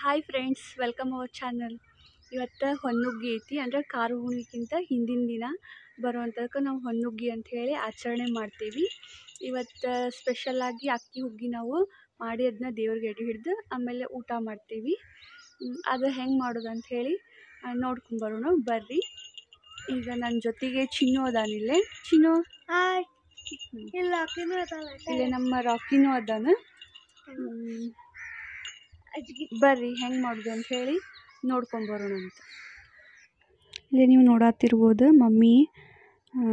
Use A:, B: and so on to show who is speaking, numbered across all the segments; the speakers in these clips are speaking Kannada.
A: Hi friends welcome our channel ಇವತ್ತು ಹೊನ್ನುಗ್ಗಿ ಐತಿ ಅಂದರೆ ಕಾರು ಹುಣ್ಣಿಮೆಗಿಂತ ಹಿಂದಿನ ದಿನ ಬರುವಂಥದಕ್ಕೆ ನಾವು ಹೊನ್ನುಗ್ಗಿ ಅಂತ ಹೇಳಿ ಆಚರಣೆ ಮಾಡ್ತೀವಿ ಇವತ್ತು ಸ್ಪೆಷಲಾಗಿ ಅಕ್ಕಿ ಹುಗ್ಗಿ ನಾವು ಮಾಡಿ ಅದನ್ನ ದೇವ್ರಿಗೆ ಎಡೆ ಹಿಡ್ದು ಆಮೇಲೆ ಊಟ ಮಾಡ್ತೀವಿ ಹ್ಮ್, ಅದು ಹೆಂಗೆ ಮಾಡೋದು ಅಂತ ಹೇಳಿ ನೋಡ್ಕೊಂಬರೋಣ ಬರ್ರಿ ಈಗ ನನ್ನ ಜೊತೆಗೆ ಚಿನ್ನು ಅದಾನಿಲ್ಲೇ ಚಿನ್ನು
B: ಹಾಯ್
A: ಹ್ಮ್.
B: ಇಲ್ಲ ಅಕ್ಕಿನೂ ಅದಾಳ
A: ಇಲ್ಲೇ ನಮ್ಮ ರಾಕಿನೂ ಅದಾನ ಹ್ಮ್. ಬರ್ರಿ ಹೆಂಗೆ ಮಾಡೋದು ಅಂತ ಹೇಳಿ ನೋಡ್ಕೊಂಬರೋಣ ಅಂತ ಇಲ್ಲಿ ನೀವು ನೋಡತ್ತಿರ್ಬೋದು ಮಮ್ಮಿ ಆ,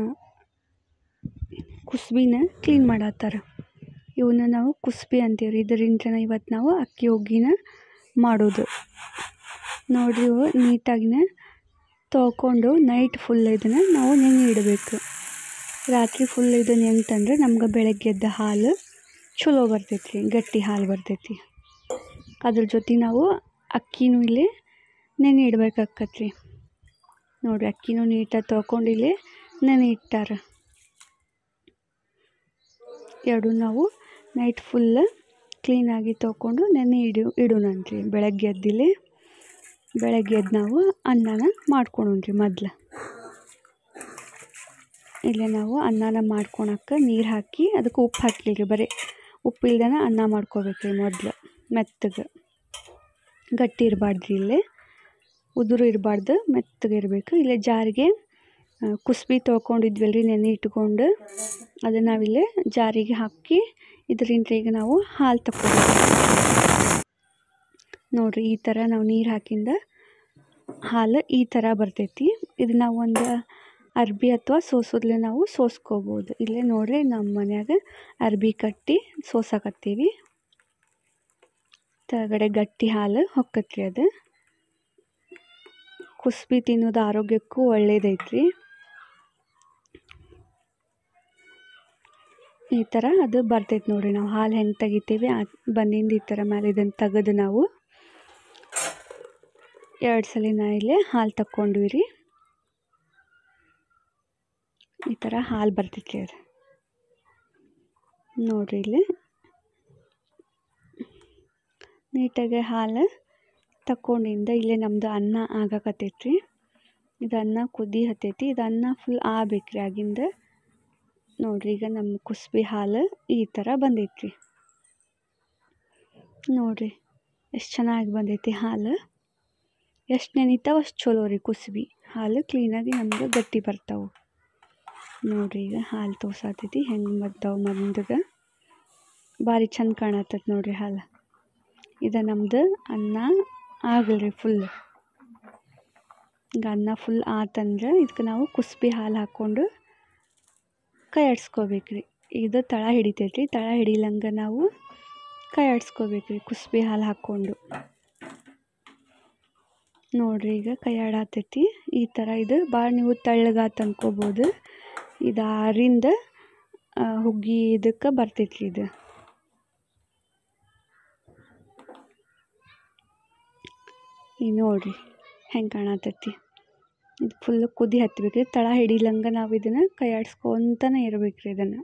A: ಕುಸ್ಬಿನ ಕ್ಲೀನ್ ಮಾಡತ್ತಾರ ಇವನ್ನ ನಾವು ಕುಸ್ಬಿ ಅಂತೀವ್ರಿ ಇದರಿಂದ ಇವತ್ತು ನಾವು ಅಕ್ಕಿ ಹುಗ್ಗಿನ ಮಾಡೋದು ನೋಡ್ರಿ ಇವು ನೀಟಾಗಿನ ತೊಳ್ಕೊಂಡು ನೈಟ್ ಫುಲ್ ಇದನ್ನು ನಾವು ನೆನೆ ಇಡಬೇಕು ರಾತ್ರಿ ಫುಲ್ ಇದು ನೆನ್ತಂದ್ರೆ ನಮ್ಗೆ ಬೆಳಗ್ಗೆ ಎದ್ದ ಹಾಲು ಚಲೋ ಬರ್ತೈತಿ ಗಟ್ಟಿ ಹಾಲು ಬರ್ತೈತಿ ಅದ್ರ ಜೊತೆ ನಾವು ಅಕ್ಕಿನೂ ಇಲ್ಲಿ ನೆನೆ ಇಡ್ಬೇಕಾಕತ್ರಿ ನೋಡಿರಿ ಅಕ್ಕಿನೂ ನೀಟಾಗಿ ತೊಳ್ಕೊಂಡು ಇಲ್ಲಿ ನೆನೆ ಇಟ್ಟಾರ ಎರಡು ನಾವು ನೈಟ್ ಫುಲ್ ಕ್ಲೀನಾಗಿ ತೊಗೊಂಡು ನೆನೆ ಇಡು ಇಡೋಣಂತ್ರಿ ಬೆಳಗ್ಗೆ ಎದ್ದಿಲ್ಲಿ ಬೆಳಗ್ಗೆ ಎದ್ದು ನಾವು ಅನ್ನನ ಮಾಡ್ಕೊಳೋಣ್ರಿ ಮೊದ್ಲು ಇಲ್ಲೇ ನಾವು ಅನ್ನನ ಮಾಡ್ಕೊಳಕ್ಕೆ ನೀರು ಹಾಕಿ ಅದಕ್ಕೆ ಉಪ್ಪು ಹಾಕ್ಲಿರಿ ಬರೀ ಉಪ್ಪು ಇಲ್ದನ ಅನ್ನ ಮಾಡ್ಕೋಬೇಕ್ರಿ ಮೊದ್ಲು ಮೆತ್ತಗೆ ಗಟ್ಟಿ ಇರಬಾರ್ದ್ರಿ ಇಲ್ಲೇ ಉದುರು ಇರಬಾರ್ದು ಮೆತ್ತಗೆ ಇರಬೇಕು ಇಲ್ಲೇ ಜಾರಿಗೆ ಆ, ಕುಸ್ಬಿ ತೊಳ್ಕೊಂಡಿದ್ವಲ್ರಿ ನೆನೆ ಇಟ್ಕೊಂಡು ಅದನ್ನು ನಾವಿಲ್ಲೇ ಜಾರಿಗೆ ಹಾಕಿ ಇದರಿಂದ ಈಗ ನಾವು ಹಾಲು ತಕ್ಕೋಬೇಕು ನೋಡಿರಿ ಈ ಥರ ನಾವು ನೀರು ಹಾಕಿಂದ ಹಾಲು ಈ ಥರ ಬರ್ತೈತಿ ಇದು ನಾವು ಒಂದು ಅರ್ಬಿ ಅಥವಾ ಸೋಸೋದ್ಲೆ ನಾವು ಸೋಸ್ಕೋಬೋದು ಇಲ್ಲೇ ನೋಡ್ರಿ ನಮ್ಮ ಮನ್ಯಾಗ ಅರ್ಬಿ ಕಟ್ಟಿ ಸೋಸಾಕತ್ತೀವಿ ಕೆಳಗಡೆ ಗಟ್ಟಿ ಹಾಲು ಹೊಕ್ಕತ್ರಿ ಅದು ಕುಸ್ಬಿ ತಿನ್ನೋದು ಆರೋಗ್ಯಕ್ಕೂ ಒಳ್ಳೇದೈತ್ರಿ ಈ ಥರ ಅದು ಬರ್ತೈತೆ ನೋಡ್ರಿ ನಾವು ಹಾಲು ಹೆಂಗೆ ತೆಗಿತೀವಿ ಆ ಬಂದಿಂದ ಈ ಥರ ಮೇಲೆ ಇದನ್ನು ತೆಗೆದು ನಾವು ಎರಡು ಸಲ ನಾ ಇಲ್ಲೇ ಹಾಲು ತಕ್ಕೊಂಡ್ವಿ ರೀ ಈ ಥರ ಹಾಲು ಬರ್ತೈತಿ ಅದು ನೋಡ್ರಿ ಇಲ್ಲಿ ನೀಟಾಗಿ ಹಾಲು ತಕ್ಕೊಂಡಿಂದ ಇಲ್ಲೇ ನಮ್ಮದು ಅನ್ನ ಆಗಾಕತ್ತೈತ್ರಿ ಇದು ಅನ್ನ ಕುದಿ ಹತ್ತೈತಿ ಇದು ಅನ್ನ ಫುಲ್ ಆಗ್ಬೇಕ್ರಿ ಆಗಿಂದ ನೋಡ್ರಿ ಈಗ ನಮ್ಮ ಕುಸ್ಬಿ ಹಾಲು ಈ ಥರ ಬಂದೈತ್ರಿ ನೋಡ್ರಿ ಎಷ್ಟು ಚೆನ್ನಾಗಿ ಬಂದೈತಿ ಹಾಲು ಎಷ್ಟು ನೆನಿತಾವ ಅಷ್ಟು ಚಲೋ ರೀ ಕುಸ್ಬಿ ಹಾಲು ಕ್ಲೀನಾಗಿ ನಮ್ಗೆ ಗಟ್ಟಿ ಬರ್ತಾವೆ ನೋಡ್ರಿ ಈಗ ಹಾಲು ತೋಸಾತೈತಿ ಹೆಂಗೆ ಬರ್ತಾವೆ ಮಂದಗೆ ಭಾರಿ ಚಂದ ಕಾಣತ್ತೈತಿ ನೋಡ್ರಿ ಹಾಲು ಇದು ನಮ್ದು ಅನ್ನ ಆಗಲ್ರಿ ಫುಲ್ ಈಗ ಅನ್ನ ಫುಲ್ ಆತಂದ್ರೆ ಇದಕ್ಕೆ ನಾವು ಕುಸ್ಬಿ ಹಾಲು ಹಾಕ್ಕೊಂಡು ಕೈ ಆಡ್ಸ್ಕೊಬೇಕ್ರಿ ಇದು ತಳ ಹಿಡಿತೈತಿ ತಳ ಹಿಡಿಲಂಗ ನಾವು ಕೈ ಆಡ್ಸ್ಕೊಬೇಕ್ರಿ ಕುಸ್ಬಿ ಹಾಲು ಹಾಕ್ಕೊಂಡು ನೋಡ್ರಿ ಈಗ ಕೈ ಆಡಾತೈತಿ ಈ ಥರ ಇದು ಭಾಳ ನೀವು ತೆಳ್ಳಗಾತ ಅನ್ಕೋಬೋದು ಇದು ಆರಿಂದ ಆ, ಹುಗ್ಗಿ ಇದಕ್ಕೆ ಬರ್ತೈತ್ರಿ ಇದು ಈಗ ನೋಡ್ರಿ ಹೆಂಗೆ ಕಾಣತೈತಿ ಇದು ಫುಲ್ ಕುದಿ ಹತ್ಬೇಕ್ರಿ ತಳ ಹಿಡಿಲಂಗ ನಾವು ಇದನ್ನು ಕೈ ಆಡಿಸ್ಕೊಂತನೇ ಇರ್ಬೇಕ್ರಿ ಇದನ್ನು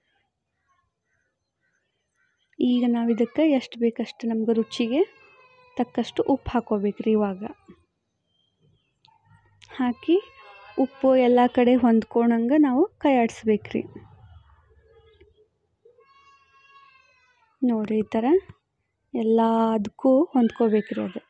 A: ಈಗ ನಾವು ಇದಕ್ಕೆ ಎಷ್ಟು ಬೇಕಷ್ಟು ನಮ್ಗೆ ರುಚಿಗೆ ತಕ್ಕಷ್ಟು ಉಪ್ಪು ಹಾಕೋಬೇಕ್ರಿ ಇವಾಗ ಹಾಕಿ ಉಪ್ಪು ಎಲ್ಲ ಕಡೆ ಹೊಂದ್ಕೊಳಂಗೆ ನಾವು ಕೈ ಆಡಿಸ್ಬೇಕ್ರಿ ನೋಡ್ರಿ ಈ ಥರ ಎಲ್ಲದಕ್ಕೂ ಹೊಂದ್ಕೋಬೇಕ್ರಿ ಅದು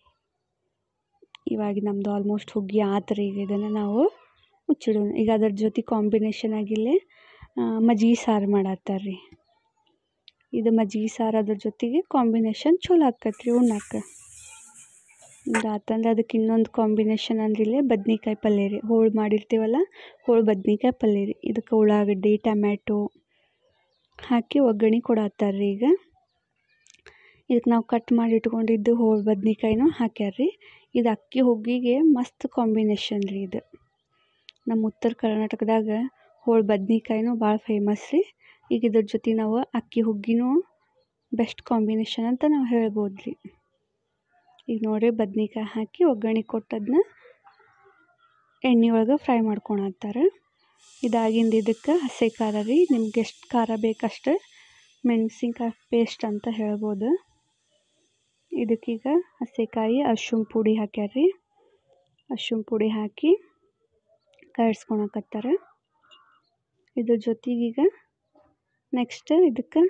A: ಇವಾಗ ನಮ್ಮದು ಆಲ್ಮೋಸ್ಟ್ ಹುಗ್ಗಿ ಆತ್ರಿ ಈಗ ಇದನ್ನು ನಾವು ಮುಚ್ಚಿಡೋಣ ಈಗ ಅದ್ರ ಜೊತೆ ಕಾಂಬಿನೇಷನ್ ಆಗಿಲ್ಲೇ ಮಜ್ಜಿಗೆ ಸಾರು ಮಾಡತ್ತಾರ್ರಿ ಇದು ಮಜ್ಜಿಗೆ ಸಾರು ಅದ್ರ ಜೊತೆಗೆ ಕಾಂಬಿನೇಷನ್ ಚಲೋ ಆಕತ್ರಿ ಉಣ್ಣಕ್ಕೆ ಇದು ಆತಂದ್ರೆ ಅದಕ್ಕೆ ಇನ್ನೊಂದು ಕಾಂಬಿನೇಷನ್ ಅಂದ್ರೆ ಇಲ್ಲೇ ಬದ್ನಿಕಾಯಿ ಪಲ್ಯ ರೀ ಹೋಳು ಮಾಡಿರ್ತೀವಲ್ಲ ಹೋಳು ಬದ್ನಿಕಾಯಿ ಪಲ್ಯ ರೀ ಇದಕ್ಕೆ ಉಳ್ಳಾಗಡ್ಡಿ ಟಮ್ಯಾಟೊ ಹಾಕಿ ಒಗ್ಗರಣೆ ಕೊಡತ್ತಾರ್ರಿ ಈಗ ಇದಕ್ಕೆ ನಾವು ಕಟ್ ಮಾಡಿ ಇಟ್ಕೊಂಡಿದ್ದು ಹೋಳು ಬದ್ನಿಕಾಯಿನೂ ಹಾಕ್ಯಾರ್ರಿ ಇದು ಅಕ್ಕಿ ಹುಗ್ಗಿಗೆ ಮಸ್ತ್ ಕಾಂಬಿನೇಷನ್ ರೀ ಇದು ನಮ್ಮ ಉತ್ತರ ಕರ್ನಾಟಕದಾಗ ಹೋಳು ಬದ್ನಿಕಾಯಿನೂ ಭಾಳ ಫೇಮಸ್ ರೀ ಈಗ ಇದ್ರ ಜೊತೆ ನಾವು ಅಕ್ಕಿ ಹುಗ್ಗಿನೂ ಬೆಸ್ಟ್ ಕಾಂಬಿನೇಷನ್ ಅಂತ ನಾವು ಹೇಳ್ಬೋದು ರೀ ಈಗ ನೋಡ್ರಿ ಬದ್ನಿಕಾಯಿ ಹಾಕಿ ಒಗ್ಗರಣೆ ಕೊಟ್ಟದನ್ನ ಎಣ್ಣೆ ಒಳಗೆ ಫ್ರೈ ಮಾಡ್ಕೊಳತ್ತಾರೆ ಇದಾಗಿಂದ ಇದಕ್ಕೆ ಹಸಿ ಖಾರ ರೀ ನಿಮ್ಗೆ ಎಷ್ಟು ಖಾರ ಬೇಕಷ್ಟು ಮೆಣಸಿನ್ಕಾಯಿ ಪೇಸ್ಟ್ ಅಂತ ಹೇಳ್ಬೋದು ಇದಕ್ಕೀಗ ಹಸೆಕಾಯಿ ಅರ್ಶಿಣ ಪುಡಿ ಹಾಕ್ಯಾರ ರೀ ಅರ್ಶಿಣ ಪುಡಿ ಹಾಕಿ ಕಳ್ಸ್ಕೊಳಕತ್ತಾರ ಇದ್ರ ಜೊತೆಗೀಗ ನೆಕ್ಸ್ಟ್ ಇದಕ್ಕೆ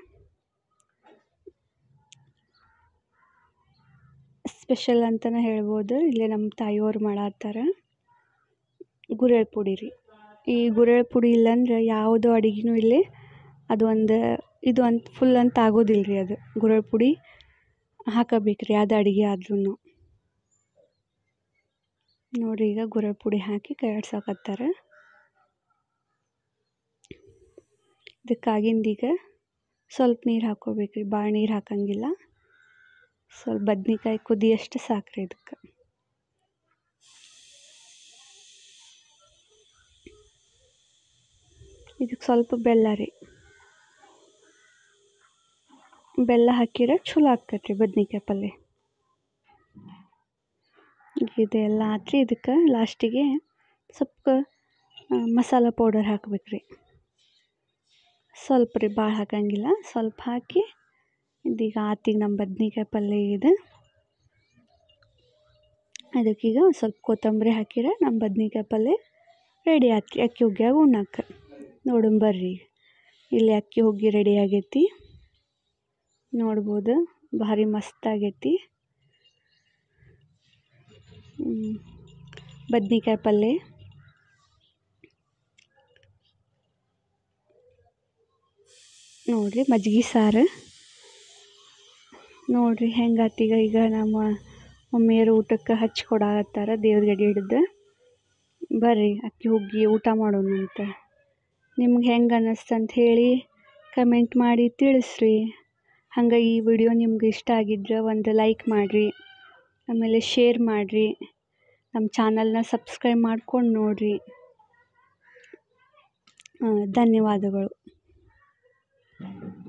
A: ಸ್ಪೆಷಲ್ ಅಂತಲೇ ಹೇಳ್ಬೋದು ಇಲ್ಲೇ ನಮ್ಮ ತಾಯಿಯವ್ರು ಮಾಡತ್ತಾರ ಗುರೆಳ್ ಪುಡಿ ರೀ ಈ ಗುರೆಳ್ ಪುಡಿ ಇಲ್ಲಾಂದ್ರೆ ಯಾವುದೋ ಅಡುಗೆನೂ ಇಲ್ಲಿ ಅದು ಒಂದು ಇದು ಅಂತ ಫುಲ್ ಅಂತ ಆಗೋದಿಲ್ಲ ರೀ ಅದು ಗುರೆಳ್ ಪುಡಿ ಹಾಕಬೇಕು ರೀ ಅದು ಅಡುಗೆ ಆದ್ರೂ ನೋಡಿರಿ ಈಗ ಗುರೆಳ್ ಪುಡಿ ಹಾಕಿ ಕೈಯಾಡ್ಸಕತ್ತಾರ ಇದಕ್ಕಾಗಿಂದೀಗ ಸ್ವಲ್ಪ ನೀರು ಹಾಕ್ಕೋಬೇಕು ರೀ ಭಾಳ ನೀರು ಹಾಕಂಗಿಲ್ಲ ಸ್ವಲ್ಪ ಬದ್ನೆಕಾಯಿ ಕುದಿಯಷ್ಟು ಸಾಕು ರೀ ಇದಕ್ಕೆ ಇದಕ್ಕೆ ಸ್ವಲ್ಪ ಬೆಲ್ಲ ರೀ ಬೆಲ್ಲ ಹಾಕಿದ್ರೆ ಚಲೋ ಆಗ್ತೈತೆ ರೀ ಬದ್ನೆಕಾಯಿ ಪಲ್ಯ ಇದೆಲ್ಲ ಆತ್ರಿ ಇದಕ್ಕೆ ಲಾಸ್ಟಿಗೆ ಸ್ವಲ್ಪ ಮಸಾಲ ಪೌಡರ್ ಹಾಕ್ಬೇಕು ರೀ ಸ್ವಲ್ಪ ರೀ ಭಾಳ ಹಾಕಂಗಿಲ್ಲ ಸ್ವಲ್ಪ ಹಾಕಿ ಇದೀಗ ಆತೀಗ ನಮ್ಮ ಬದ್ನೆಕಾಯಿ ಪಲ್ಯ ಇದೆ ಅದಕ್ಕೀಗ ಒಂದು ಸ್ವಲ್ಪ ಕೊತ್ತಂಬರಿ ಹಾಕಿದ್ರೆ ನಮ್ಮ ಬದ್ನೆಕಾಯಿ ಪಲ್ಯ ರೆಡಿ ಆತ್ರಿ ಅಕ್ಕಿ ಹುಗ್ಗಿಯಾಗ ಉಣ್ಣಾಕ ನೋಡೋಣ ಬರ್ರಿ ಇಲ್ಲಿ ಅಕ್ಕಿ ಹುಗ್ಗಿ ರೆಡಿ ಆಗೈತಿ ನೋಡ್ಬೋದು ಭಾರಿ ಮಸ್ತ್ ಆಗೈತಿ ಬದ್ನೆಕಾಯಿ ಪಲ್ಯ ನೋಡಿರಿ ಮಜ್ಜಿಗೆ ಸಾರು ನೋಡಿರಿ ಹೆಂಗಾತೀಗ ಈಗ ನಮ್ಮ ಮಮ್ಮಿಯರು ಊಟಕ್ಕೆ ಹಚ್ಚಿ ಕೊಡಾಕತ್ತಾರ ದೇವ್ರಿಗೆ ಎಡೆ ಹಿಡ್ದು ಬರ್ರಿ ಅಕ್ಕಿ ಹುಗ್ಗಿ ಊಟ ಮಾಡೋಣಂತ ನಿಮ್ಗೆ ಹೆಂಗೆ ಅನ್ನಿಸ್ತು ಅಂತ ಹೇಳಿ ಕಮೆಂಟ್ ಮಾಡಿ ತಿಳಿಸ್ರಿ ಹಂಗೆ ಈ ವಿಡಿಯೋ ನಿಮ್ಗೆ ಇಷ್ಟ ಆಗಿದ್ರೆ ಒಂದು ಲೈಕ್ ಮಾಡಿರಿ ಆಮೇಲೆ ಶೇರ್ ಮಾಡಿರಿ ನಮ್ಮ ಚಾನಲ್ನ ಸಬ್ಸ್ಕ್ರೈಬ್ ಮಾಡ್ಕೊಂಡು ನೋಡಿರಿ ಧನ್ಯವಾದಗಳು